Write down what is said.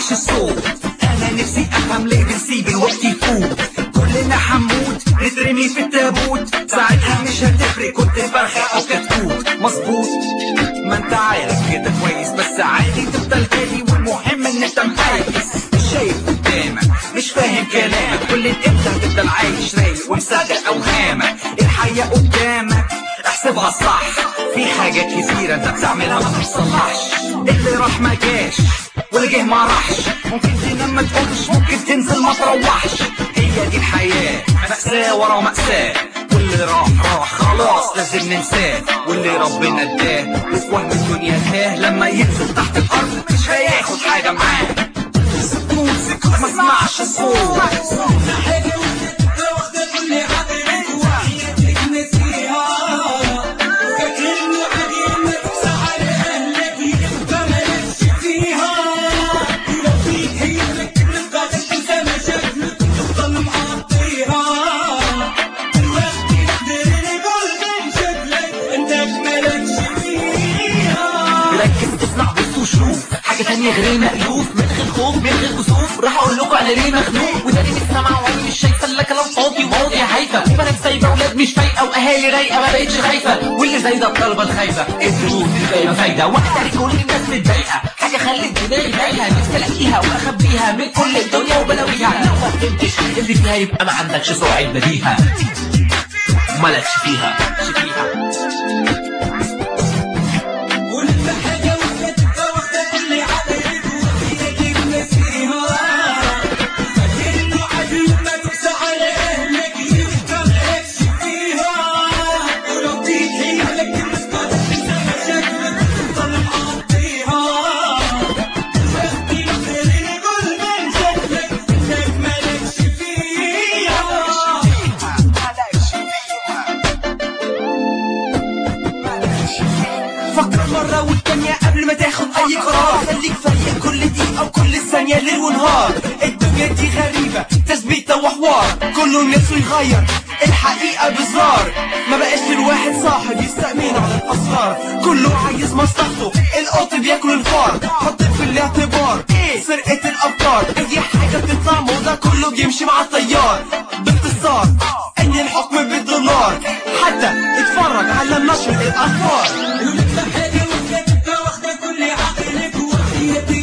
مسمعش الصوت انا نفسي افهم ليه بنسيب الوقت يفوت كلنا حنموت نترمي في التابوت ساعتها مش هتفرق كنت فرخة او كتكوت مظبوط ما انت عارف كده كويس بس عادي تفضل هادي والمهم ان انت مهيس مش شايف قدامك مش فاهم كلامك كل امتى هتفضل عايش رايق ومصدق اوهامك الحياة قدامك احسبها صح في حاجات كتيرة انت بتعملها ما بتصلحش اللي راح ما جاش واللي جه ما راحش ممكن تنام ما تقومش ممكن تنزل ما تروحش هي دي الحياة مأساة ورا مأساة واللي راح راح خلاص لازم ننساه واللي ربنا اداه وفي وهم الدنيا تاه لما ينزل تحت الارض مش هياخد حاجة معاه سكوت سكوت ما اسمعش الصوت حاجة واخدة كل عقلك وحياتك نسيها فاكر انه عادي انك تزعل اهلك يبقى مالكش فيها ولو هي انك تبقى تنسى مشاكلك تفضل معطيها دلوقتي نقدر نقول من شكلك انك مالكش فيها ركز اسمع بص وشوف حاجة تانية غير المألوف من غير خوف من غير كسوف راح اقول لكم انا ليه مخنوق وداني مش سامعة وعيني مش شايفة الا كلام فاضي وماضي هايفة وبنات سايبة اولاد مش فايقة واهالي رايقة ما بقتش خايفة واللي زي ده الطلبة الخايفة الدروس مش دايما فايدة وقتها كل الناس متضايقة حاجة خلت دماغي تايهة نفسي الاقيها واخبيها من كل الدنيا وبلاويها لو ما فهمتش اللي فيها يبقى ما عندكش سرعة بديهة مالكش فيها مالكش فيها ولما حاجة واخدة واخدة كل عقلك وحياتك نسيها فاكر انه عادي لما تقسى على اهلك يبقى مالكش فيها ولو تيجي لك تبقى تنسى مشاكلك تفضل مقضيها دلوقتي نقدر نقول من شكلك انك مالكش فيها فكر مرة والتانية قبل ما تاخد أي قرار خليك فايق كل دقيقة وكل ثانية ليل ونهار الدنيا دي غريبة تثبيتة وحوار كله نفسه يغير الحقيقة بزار ما بقاش الواحد صاحب يستأمن على الأسرار كله عايز مصلحته القط بياكل الفار حط في الاعتبار سرقة الأفكار أي حاجة بتطلع موضة كله بيمشي مع التيار باختصار أن الحكم بالدولار حتى اتفرج على نشر الأخبار ولما حاجة واخدة واخدة كل عقلك وحياتك